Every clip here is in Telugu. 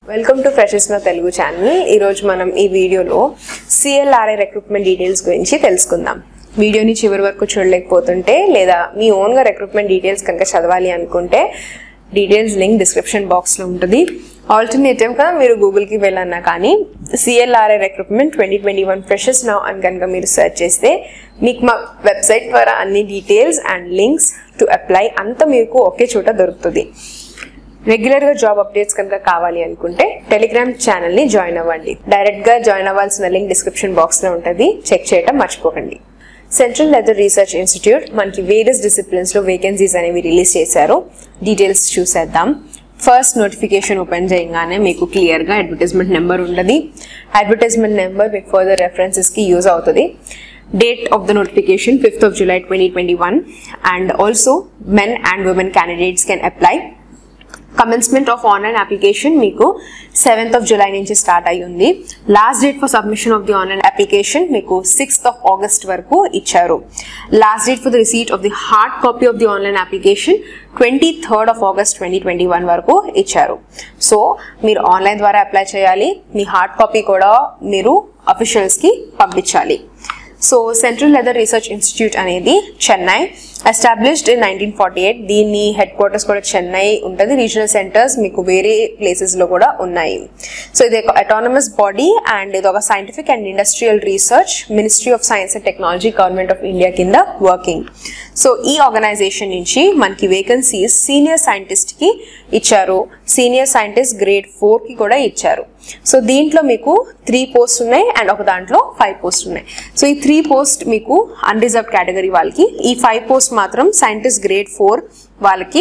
వెల్కమ్ టు ఫ్రెషెస్ నా తెలుగు ఛానల్ ఈరోజు మనం ఈ వీడియోలో సిఎల్ఆర్ఐ రిక్రూట్మెంట్ డీటెయిల్స్ గురించి తెలుసుకుందాం వీడియోని చివరి వరకు చూడలేకపోతుంటే లేదా మీ ఓన్గా రిక్రూట్మెంట్ డీటెయిల్స్ కనుక చదవాలి అనుకుంటే డీటెయిల్స్ లింక్ డిస్క్రిప్షన్ బాక్స్లో ఉంటుంది ఆల్టర్నేటివ్గా మీరు గూగుల్కి వెళ్ళన్నా కానీ CLRI recruitment twenty twenty one freshers now అని కనుక మీరు సెర్చ్ చేస్తే మీకు మా వెబ్సైట్ ద్వారా అన్ని details and links to apply అంతా మీకు ఒకే చోట దొరుకుతుంది రెగ్యులర్గా జాబ్ అప్డేట్స్ కనుక కావాలి అనుకుంటే టెలిగ్రామ్ ఛానల్ని జాయిన్ అవ్వండి డైరెక్ట్గా జాయిన్ అవ్వాల్సిన లింక్ డిస్క్రిప్షన్ బాక్స్లో ఉంటుంది చెక్ చేయడం మర్చిపోకండి సెంట్రల్ లెదర్ రీసెర్చ్ ఇన్స్టిట్యూట్ మనకి వేరియస్ డిసిప్లిన్స్లో వేకెన్సీస్ అనేవి రిలీజ్ చేశారు డీటెయిల్స్ చూసేద్దాం ఫస్ట్ నోటిఫికేషన్ ఓపెన్ చేయగానే మీకు క్లియర్గా అడ్వర్టైజ్మెంట్ నెంబర్ ఉండదు అడ్వర్టైజ్మెంట్ నెంబర్ మీకు ఫర్దర్ రెఫరెన్సెస్కి యూజ్ అవుతుంది date of the notification fifth of July twenty twenty one and also men and women candidates can apply commencement of online application మీకు సెవెంత్ ఆఫ్ జులై నుంచి స్టార్ట్ అయ్యి ఉంది last date for submission of the online application మీకు సిక్స్త్ ఆఫ్ ఆగస్ట్ వరకు ఇచ్చారు last date for the receipt of the hard copy of the online application twenty third of August twenty twenty one వరకు ఇచ్చారు సో మీరు ఆన్లైన్ ద్వారా అప్లై చేయాలి మీ హార్డ్ కాపీ కూడా మీరు అఫీషియల్స్కి పంపించాలి so central leather research institute అనేది Chennai established in nineteen forty eight దీని హెడ్ క్వార్టర్స్ కూడా చెన్నై ఉంటుంది రీజనల్ సెంటర్స్ మీకు వేరే ప్లేసెస్లో కూడా ఉన్నాయి సో ఇది ఒక అటానమస్ బాడీ అండ్ ఇది ఒక scientific and industrial research ministry of science and technology government of India కింద వర్కింగ్ సో ఈ ఆర్గనైజేషన్ నుంచి మనకి వేకెన్సీస్ సీనియర్ సైంటిస్ట్కి ఇచ్చారు సీనియర్ సైంటిస్ట్ గ్రేడ్ ఫోర్కి కూడా ఇచ్చారు సో దీంట్లో మీకు త్రీ పోస్ట్ ఉన్నాయి అండ్ ఒక దాంట్లో ఫైవ్ పోస్ట్ ఉన్నాయి సో ఈ త్రీ పోస్ట్ మీకు అన్రిజర్వ్ కేటగిరీ వాళ్ళకి ఈ ఫైవ్ పోస్ట్ మాత్రం సైంటిస్ట్ గ్రేడ్ ఫోర్ వాళ్ళకి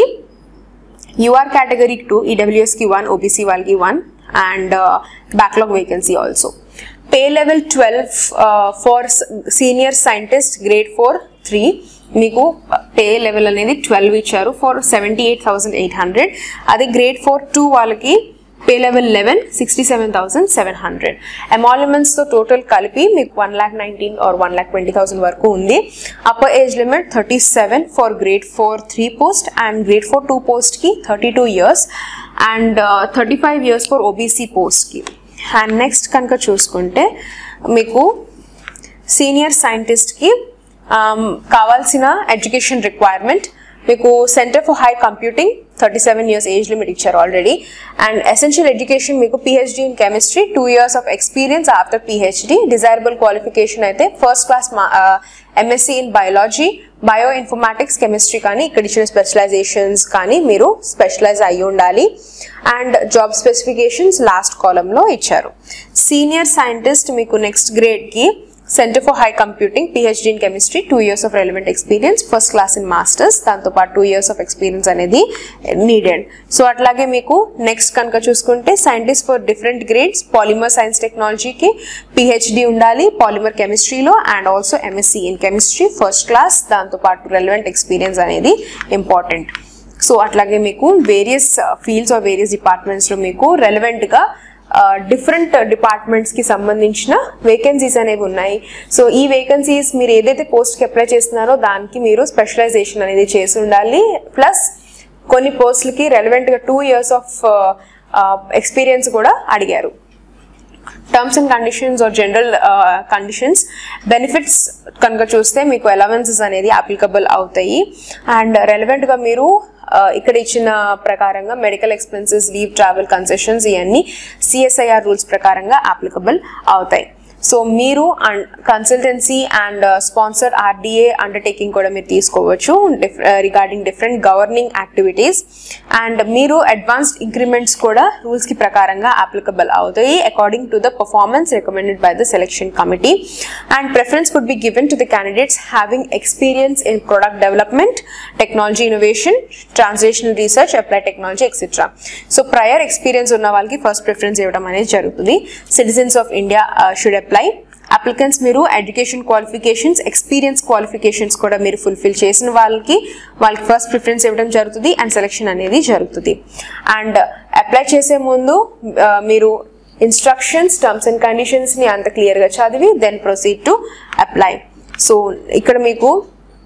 యూఆర్ కేటగిరీ టూ ఈడబ్ల్యూఎస్కి వన్ ఓబీసీ వాళ్ళకి one and backlog vacancy also pay level twelve for senior scientist grade four three మీకు పే లెవెల్ అనేది ట్వెల్వ్ ఇచ్చారు for seventy eight thousand eight hundred అదే గ్రేడ్ ఫోర్ టూ వాళ్ళకి pay level eleven sixty seven thousand seven hundred ఎమాలిమెంట్స్తో total కలిపి మీకు one lakh nineteen or one lakh twenty thousand వరకు ఉంది upper age limit thirty seven for grade four three post and grade four two పోస్ట్కి thirty two years and thirty five years for OBC పోస్ట్కి అండ్ నెక్స్ట్ కనుక చూసుకుంటే మీకు సీనియర్ సైంటిస్ట్కి కావాల్సిన ఎడ్యుకేషన్ రిక్వైర్మెంట్ మీకు centre for high computing thirty seven years age limit ఇచ్చారు ఆల్రెడీ అండ్ ఎసెన్షియల్ ఎడ్యుకేషన్ మీకు PhD in chemistry two years of experience after PhD desirable qualification అయితే first class MSc in biology bioinformatics chemistry కానీ ఇక్కడ ఇచ్చిన స్పెషలైజేషన్స్ కానీ మీరు స్పెషలైజ్ అయ్యి ఉండాలి అండ్ జాబ్ స్పెసిఫికేషన్స్ లాస్ట్ కాలంలో ఇచ్చారు సీనియర్ సైంటిస్ట్ మీకు నెక్స్ట్ గ్రేడ్కి centre for high computing PhD in chemistry two years of relevant experience first class in masters దాంతోపాటు టూ ఇయర్స్ ఆఫ్ ఎక్స్పీరియన్స్ అనేది నీడెడ్ సో అట్లాగే మీకు నెక్స్ట్ కనుక చూసుకుంటే scientist for different grades polymer science టెక్నాలజీకి పిహెచ్డి ఉండాలి పాలిమర్ కెమిస్ట్రీలో and also MSc in chemistry first class దాంతోపాటు రెలవెంట్ ఎక్స్పీరియన్స్ అనేది ఇంపార్టెంట్ సో అట్లాగే మీకు వేరియస్ ఫీల్డ్స్ ఆర్ వేరియస్ డిపార్ట్మెంట్స్లో మీకు రెలవెంట్గా డిఫరెంట్ డిపార్ట్మెంట్స్కి సంబంధించిన వేకెన్సీస్ అనేవి ఉన్నాయి సో ఈ వేకెన్సీస్ మీరు ఏదైతే పోస్ట్కి అప్లై చేస్తున్నారో దానికి మీరు స్పెషలైజేషన్ అనేది చేసి ఉండాలి ప్లస్ కొన్ని పోస్టులకి రెలవెంట్గా టూ ఇయర్స్ ఆఫ్ ఎక్స్పీరియన్స్ కూడా అడిగారు terms and conditions or general conditions benefits కనుక చూస్తే మీకు అలవెన్సెస్ అనేది అప్లికబుల్ అవుతాయి అండ్ రెలవెంట్గా మీరు ఇక్కడ ఇచ్చిన ప్రకారంగా medical expenses leave travel concessions ఇవన్నీ సిఎస్ఐఆర్ రూల్స్ ప్రకారంగా అప్లికబుల్ అవుతాయి సో మీరు consultancy and sponsor RDA undertaking కూడా మీరు తీసుకోవచ్చు regarding different governing activities and మీరు అడ్వాన్స్డ్ ఇంక్రిమెంట్స్ కూడా రూల్స్కి ప్రకారంగా అప్లికబుల్ అవుతాయి according to the performance recommended by the selection committee and preference would be given to the candidates having experience in product development technology innovation translational research apply technology etcetera so prior experience ఉన్న వాళ్ళకి ఫస్ట్ ప్రిఫరెన్స్ ఇవ్వడం అనేది జరుగుతుంది citizens of India should apply applicants మీరు ఎడ్యుకేషన్ క్వాలిఫికేషన్స్ ఎక్స్పీరియన్స్ క్వాలిఫికేషన్స్ కూడా మీరు ఫుల్ఫిల్ చేసిన వాళ్ళకి వాళ్ళకి ఫస్ట్ ప్రిఫరెన్స్ ఇవ్వడం జరుగుతుంది అండ్ సెలెక్షన్ అనేది జరుగుతుంది అండ్ అప్లై చేసే ముందు మీరు ఇన్స్ట్రక్షన్స్ టర్మ్స్ అండ్ కండిషన్స్ని అంత క్లియర్గా చదివి then proceed to apply so ఇక్కడ మీకు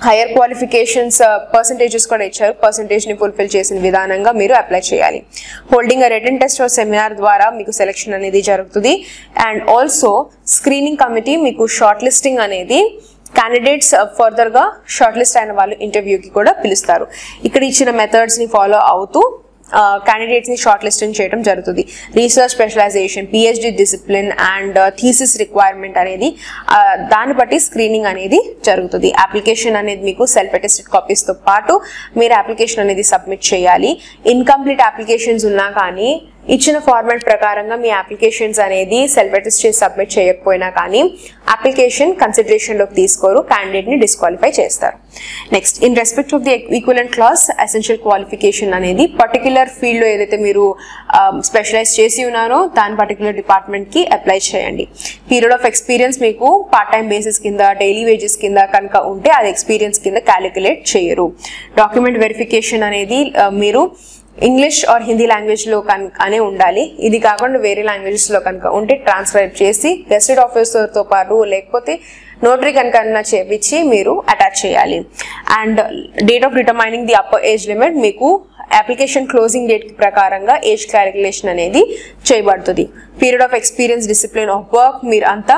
హైయర్ క్వాలిఫికేషన్స్ పర్సంటేజెస్ కూడా ఇచ్చారు పర్సంటేజ్ని ఫుల్ఫిల్ చేసిన విధానంగా మీరు అప్లై చేయాలి హోల్డింగ్ రిటర్న్ టెస్ట్ సెమినార్ ద్వారా మీకు సెలెక్షన్ అనేది జరుగుతుంది అండ్ ఆల్సో స్క్రీనింగ్ కమిటీ మీకు షార్ట్ లిస్టింగ్ అనేది క్యాండిడేట్స్ ఫర్దర్గా షార్ట్ లిస్ట్ అయిన వాళ్ళు ఇంటర్వ్యూకి కూడా పిలుస్తారు ఇక్కడ ఇచ్చిన మెథడ్స్ని ఫాలో అవుతూ క్యాండిడేట్స్ని షార్ట్ లిస్టింగ్ చేయడం జరుగుతుంది research specialisation PhD discipline and thesis requirement అనేది ఆ, దాన్ని బట్టి స్క్రీనింగ్ అనేది జరుగుతుంది అప్లికేషన్ అనేది మీకు సెల్ఫ్ అటెస్టెడ్ కాపీస్తో పాటు మీరు అప్లికేషన్ అనేది సబ్మిట్ చేయాలి ఇన్కంప్లీట్ అప్లికేషన్స్ ఉన్నా కానీ ఇచ్చిన ఫార్మాట్ ప్రకారంగా మీ అప్లికేషన్స్ అనేది సెల్ఫ్ అటెస్ట్ చేసి సబ్మిట్ చేయకపోయినా కానీ అప్లికేషన్ కన్సిడరేషన్లోకి తీసుకోరు క్యాండిడేట్ని డిస్క్వాలిఫై చేస్తారు next in respect of the equivalent class essential qualification అనేది పర్టికులర్ ఫీల్డ్లో ఏదైతే మీరు స్పెషలైజ్ చేసి ఉన్నారో దాని పర్టికులర్ డిపార్ట్మెంట్కి అప్లై చేయండి పీరియడ్ ఆఫ్ ఎక్స్పీరియన్స్ మీకు పార్ట్ టైం బేసిస్ కింద డైలీ వేజెస్ కింద కనుక ఉంటే అది ఎక్స్పీరియన్స్ కింద క్యాలిక్యులేట్ చేయరు డాక్యుమెంట్ వెరిఫికేషన్ అనేది ఆ, మీరు ఇంగ్లీష్ ఆర్ హిందీ లాంగ్వేజ్లో కనుక అనే ఉండాలి ఇది కాకుండా వేరే లాంగ్వేజెస్లో కనుక ఉంటే ట్రాన్స్క్రైబ్ చేసి గెస్టెడ్ ఆఫీసర్తో పాటు లేకపోతే నోటరీ కనుక అన్నా చేపించి మీరు అటాచ్ చేయాలి and date of determining the upper age limit మీకు అప్లికేషన్ క్లోజింగ్ డేట్ ప్రకారంగా ఏజ్ క్యాలిక్యులేషన్ అనేది చేయబడుతుంది period of experience discipline of work మీరు అంతా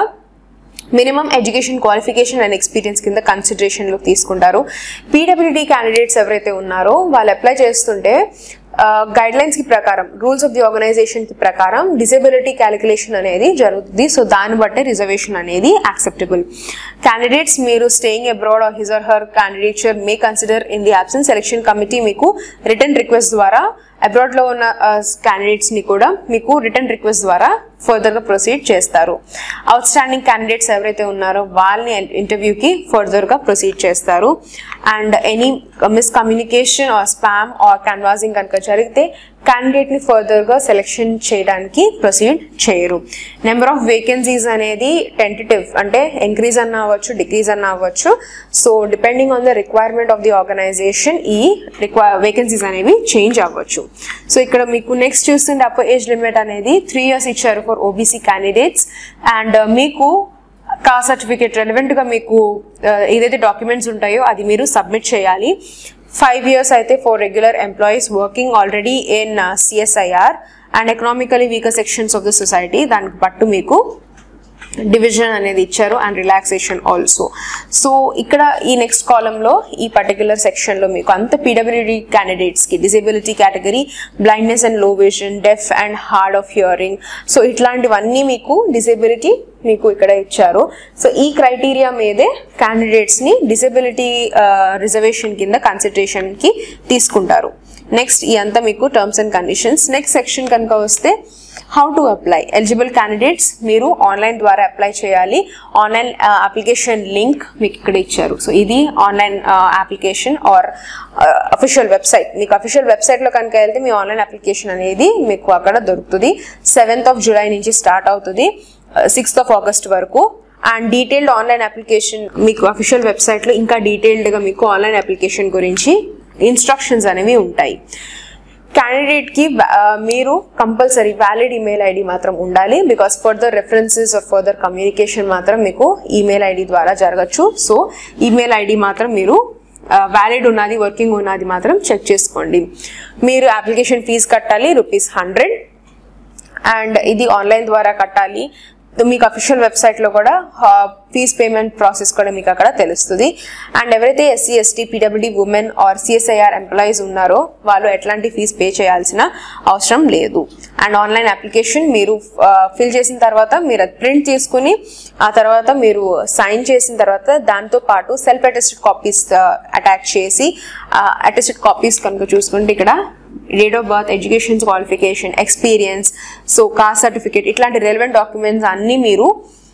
minimum education qualification and experience కింద కన్సిడరేషన్లోకి తీసుకుంటారు పీడబ్ల్యూడీ క్యాండిడేట్స్ ఎవరైతే ఉన్నారో వాళ్ళు అప్లై చేస్తుంటే గైడ్ లైన్స్ కి ప్రకారం రూల్స్ ఆఫ్ ది ఆర్గనైజేషన్ కి ప్రకారం డిసేబిలిటీ క్యాలిక్యులేషన్ అనేది జరుగుతుంది సో దాన్ని బట్టే రిజర్వేషన్ అనేది యాక్సెప్టబుల్ క్యాండిడేట్స్ మీరు staying abroad or his or her candidature may consider in the absence selection committee మీకు రిటర్న్ రిక్వెస్ట్ ద్వారా అబ్రాడ్ లో ఉన్న క్యాండిడేట్స్ ని కూడా మీకు రిటర్న్ రిక్వెస్ట్ ద్వారా ఫర్దర్ గా ప్రొసీడ్ చేస్తారు అవుట్ స్టాండింగ్ క్యాండిడేట్స్ ఎవరైతే ఉన్నారో వాళ్ళని ఇంటర్వ్యూకి ఫర్దర్ గా ప్రొసీడ్ చేస్తారు and any miscommunication or spam or canvassing కనుక జరిగితే క్యాండిడేట్ ని ఫర్దర్ గా సెలెక్షన్ చేయడానికి ప్రొసీడ్ చేయరు నెంబర్ ఆఫ్ వేకెన్సీస్ అనేది టెంటేటివ్ అంటే ఇంక్రీజ్ అన్న అవ్వచ్చు డిక్రీజ్ అన్న అవ్వచ్చు so depending on the requirement of the organisation ఈ రిక్వైర్ వేకెన్సీస్ అనేవి చేంజ్ అవ్వచ్చు సో ఇక్కడ మీకు నెక్స్ట్ చూస్తుంటే అప్పర్ ఏజ్ లిమిట్ అనేది త్రీ ఇయర్స్ ఇచ్చారు ఫర్ ఓబీసీ క్యాండిడేట్స్ అండ్ మీకు కా సర్టిఫికేట్ రెలవెంట్గా మీకు ఆ, ఏదైతే డాక్యుమెంట్స్ ఉంటాయో అది మీరు సబ్మిట్ చేయాలి ఫైవ్ ఇయర్స్ అయితే for regular employees working already in CSIR and economically weaker sections of the society దానికి పట్టు మీకు డివిజన్ అనేది ఇచ్చారు అండ్ రిలాక్సేషన్ ఆల్సో సో ఇక్కడ ఈ నెక్స్ట్ కాలంలో ఈ పర్టికులర్ సెక్షన్లో మీకు అంత పీడబ్ల్యూడి క్యాండిడేట్స్కి disability category blindness and low vision deaf and hard of hearing so ఇట్లాంటివన్నీ మీకు డిసేబిలిటీ మీకు ఇక్కడ ఇచ్చారు సో ఈ క్రైటీరియా మీదే క్యాండిడేట్స్ని డిసేబిలిటీ రిజర్వేషన్ కింద కన్సిడరేషన్కి తీసుకుంటారు నెక్స్ట్ ఈ అంతా మీకు terms and conditions next section కనుక వస్తే how to apply eligible candidates మీరు ఆన్లైన్ ద్వారా అప్లై చేయాలి ఆన్లైన్ అప్లికేషన్ లింక్ మీకు ఇక్కడ ఇచ్చారు సో ఇది online application or official website మీకు అఫీషియల్ వెబ్సైట్లో కనుక వెళ్తే మీ ఆన్లైన్ అప్లికేషన్ అనేది మీకు అక్కడ దొరుకుతుంది సెవెంత్ ఆఫ్ జూలై నుంచి స్టార్ట్ అవుతుంది సిక్స్త్ ఆఫ్ ఆగస్ట్ వరకు అండ్ డీటెయిల్డ్ ఆన్లైన్ అప్లికేషన్ మీకు అఫీషియల్ వెబ్సైట్లో ఇంకా డీటెయిల్డ్గా మీకు ఆన్లైన్ అప్లికేషన్ గురించి ఇన్స్ట్రక్షన్స్ అనేవి ఉంటాయి క్యాండిడేట్కి మీరు కంపల్సరీ వ్యాలిడ్ ఈమెయిల్ ఐడి మాత్రం ఉండాలి because further references or further communication మాత్రం మీకు ఈమెయిల్ ఐడి ద్వారా జరగచ్చు సో ఈమెయిల్ ఐడి మాత్రం మీరు వ్యాలిడ్ ఉన్నది వర్కింగ్ ఉన్నది మాత్రం చెక్ చేసుకోండి మీరు అప్లికేషన్ ఫీజు కట్టాలి రూపీస్ హండ్రెడ్ అండ్ ఇది ఆన్లైన్ ద్వారా కట్టాలి మీకు అఫీషియల్ వెబ్సైట్లో కూడా ఫీజ్ పేమెంట్ ప్రాసెస్ కూడా మీకు అక్కడ తెలుస్తుంది అండ్ ఎవరైతే SC ST PWD women or CSIR employees ఉన్నారో వాళ్ళు ఎట్లాంటి ఫీజ్ పే చేయాల్సిన అవసరం లేదు అండ్ ఆన్లైన్ అప్లికేషన్ మీరు ఫిల్ చేసిన తర్వాత మీరు అది ప్రింట్ తీసుకుని ఆ తర్వాత మీరు సైన్ చేసిన తర్వాత దాంతో పాటు సెల్ఫ్ అటెస్టెడ్ కాపీస్ అటాచ్ చేసి అటెస్టెడ్ కాపీస్ కనుక చూసుకుంటే ఇక్కడ date of birth education qualification experience so caste certificate ఇట్లాంటి రెలవెంట్ డాక్యుమెంట్స్ అన్నీ మీరు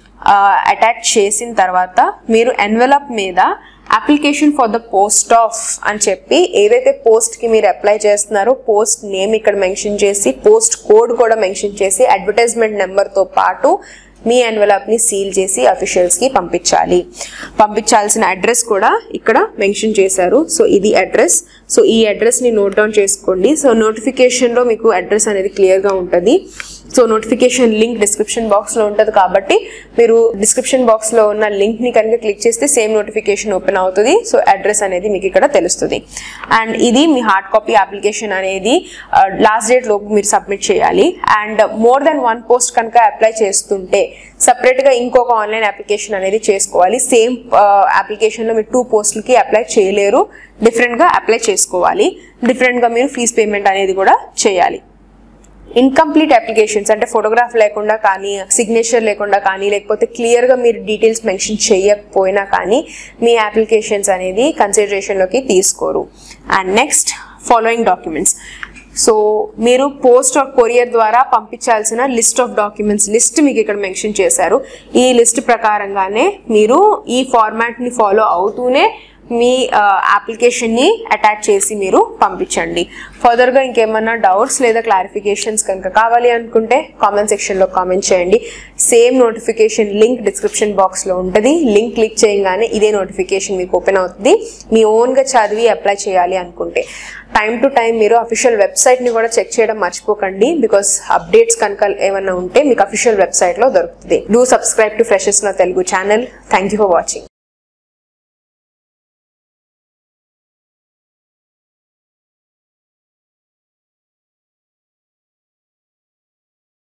అటాచ్ చేసిన తర్వాత మీరు ఎన్వెలప్ మీద application for the post of అని చెప్పి ఏదైతే పోస్ట్కి మీరు అప్లై చేస్తున్నారో పోస్ట్ నేమ్ ఇక్కడ మెన్షన్ చేసి పోస్ట్ కోడ్ కూడా మెన్షన్ చేసి అడ్వర్టైజ్మెంట్ నెంబర్తో పాటు మీ ఎన్వెలప్ని సీల్ చేసి అఫీషియల్స్కి పంపించాలి పంపించాల్సిన అడ్రస్ కూడా ఇక్కడ మెన్షన్ చేశారు సో ఇది అడ్రస్ సో ఈ అడ్రస్ని నోట్ డౌన్ చేసుకోండి సో నోటిఫికేషన్లో మీకు అడ్రస్ అనేది క్లియర్గా ఉంటుంది so notification link description box లో ఉంటుంది కాబట్టి మీరు డిస్క్రిప్షన్ బాక్స్ లో ఉన్న లింక్ ని కనుక క్లిక్ చేస్తే సేమ్ నోటిఫికేషన్ ఓపెన్ అవుతుంది సో అడ్రస్ అనేది మీకు ఇక్కడ తెలుస్తుంది అండ్ ఇది మీ హార్డ్ కాపీ అప్లికేషన్ అనేది లాస్ట్ డేట్ లోపు మీరు సబ్మిట్ చేయాలి and more than one post కనుక అప్లై చేస్తుంటే సపరేట్ గా ఇంకొక ఆన్లైన్ అప్లికేషన్ అనేది చేసుకోవాలి సేమ్ అప్లికేషన్ లో మీరు టూ పోస్టులకి అప్లై చేయలేరు డిఫరెంట్ గా అప్లై చేసుకోవాలి డిఫరెంట్ గా మీరు ఫీజ్ పేమెంట్ అనేది కూడా చేయాలి ఇన్కంప్లీట్ అప్లికేషన్స్ అంటే ఫోటోగ్రాఫ్ లేకుండా కానీ సిగ్నేచర్ లేకుండా కానీ లేకపోతే క్లియర్గా మీరు డీటెయిల్స్ మెన్షన్ చేయకపోయినా కానీ మీ అప్లికేషన్స్ అనేది కన్సిడరేషన్లోకి తీసుకోరు and next following documents so మీరు పోస్ట్ ఆఫ్ కొరియర్ ద్వారా పంపించాల్సిన లిస్ట్ ఆఫ్ డాక్యుమెంట్స్ లిస్ట్ మీకు ఇక్కడ మెన్షన్ చేశారు ఈ లిస్ట్ ప్రకారంగానే మీరు ఈ ఫార్మాట్ని ఫాలో అవుతూనే మీ అప్లికేషన్ని అటాచ్ చేసి మీరు పంపించండి ఫర్దర్గా ఇంకేమన్నా డౌట్స్ లేదా క్లారిఫికేషన్స్ కనుక కావాలి అనుకుంటే కామెంట్ సెక్షన్లో కామెంట్ చేయండి సేమ్ నోటిఫికేషన్ లింక్ డిస్క్రిప్షన్ బాక్స్లో ఉంటుంది లింక్ క్లిక్ చేయగానే ఇదే నోటిఫికేషన్ మీకు ఓపెన్ అవుతుంది మీ ఓన్గా చదివి అప్లై చేయాలి అనుకుంటే టైం టు టైం మీరు అఫీషియల్ వెబ్సైట్ని కూడా చెక్ చేయడం మర్చిపోకండి బికాస్ అప్డేట్స్ కనుక ఏమన్నా ఉంటే మీకు అఫీషియల్ వెబ్సైట్లో దొరుకుతుంది డూ సబ్స్క్రైబ్ టు ఫ్రెషెస్ నా Telugu channel thank you for watching